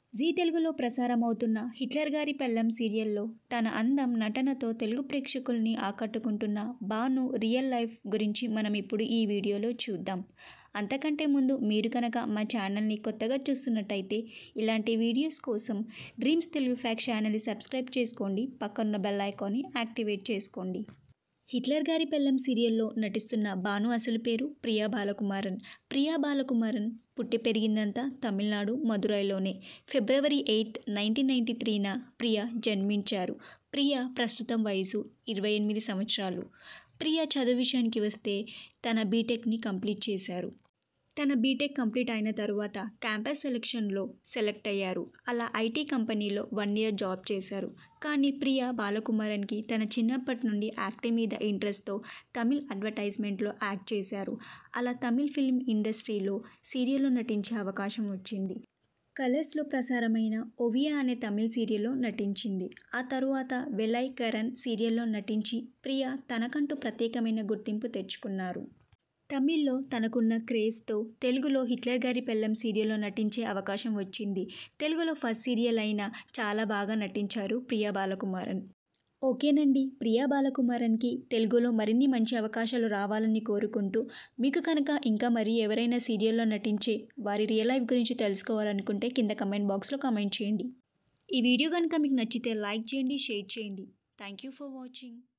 G తెలుగులో ప్రసారమవుతున్న Hitler గారి పెళ్ళం సీరియల్లో తన అందం నటనతో తెలుగు ప్రేక్షకుల్ని ఆకట్టుకుంటున్న భాను రియల్ లైఫ్ గురించి మనం ఇప్పుడు ఈ వీడియోలో చూద్దాం అంతకంటే ముందు మీరు కనుక మా ఛానల్ని కొత్తగా చూస్తున్నట్టయితే ఇలాంటి వీడియోస్ కోసం డ్రీమ్స్ తెలుగు ఫ్యాక్ట్ ఛానల్ని సబ్స్క్రైబ్ చేసుకోండి పక్కన్న బెల్ ఐకాన్ని యాక్టివేట్ చేసుకోండి హిట్లర్ గారి పెళ్ళం సీరియల్లో నటిస్తున్న భాను అసలు పేరు ప్రియా బాలకుమారన్ ప్రియా బాలకుమారన్ పుట్టి పెరిగిందంతా తమిళనాడు మదురైలోనే February eighth nineteen ninety three Priya జన్మించారు ప్రియా ప్రస్తుతం వయసు ఇరవై ఎనిమిది సంవత్సరాలు ప్రియా చదువు విషయానికి వస్తే తన బీటెక్ని కంప్లీట్ చేశారు తన బీటెక్ కంప్లీట్ అయిన తరువాత క్యాంపస్ సెలక్షన్లో సెలెక్ట్ అయ్యారు అలా ఐటీ కంపెనీలో వన్ ఇయర్ జాబ్ చేశారు కానీ ప్రియా బాలకుమారన్కి తన చిన్నప్పటి నుండి యాక్టింగ్ మీద ఇంట్రెస్ట్తో తమిళ్ అడ్వర్టైజ్మెంట్లో యాక్ట్ చేశారు అలా తమిళ్ ఫిల్మ్ ఇండస్ట్రీలో సీరియల్లో నటించే అవకాశం వచ్చింది కలర్స్లో ప్రసారమైన ఒవియా అనే తమిళ్ సీరియల్లో నటించింది ఆ తరువాత వెలై కరణ్ సీరియల్లో నటించి ప్రియా తనకంటూ ప్రత్యేకమైన గుర్తింపు తెచ్చుకున్నారు తమిళ్లో తనకున్న క్రేజ్తో తెలుగులో హిట్లర్ గారి పెళ్ళం సీరియల్లో నటించే అవకాశం వచ్చింది తెలుగులో ఫస్ట్ సీరియల్ అయినా చాలా బాగా నటించారు ప్రియా బాలకుమారన్ ఓకేనండి ప్రియా బాలకుమారన్కి తెలుగులో మరిన్ని మంచి అవకాశాలు రావాలని కోరుకుంటూ మీకు కనుక ఇంకా మరి ఎవరైనా సీరియల్లో నటించే వారి రియల్ లైఫ్ గురించి తెలుసుకోవాలనుకుంటే కింద కమెంట్ బాక్స్లో కమెంట్ చేయండి ఈ వీడియో కనుక మీకు నచ్చితే లైక్ చేయండి షేర్ చేయండి థ్యాంక్ యూ ఫర్ వాచింగ్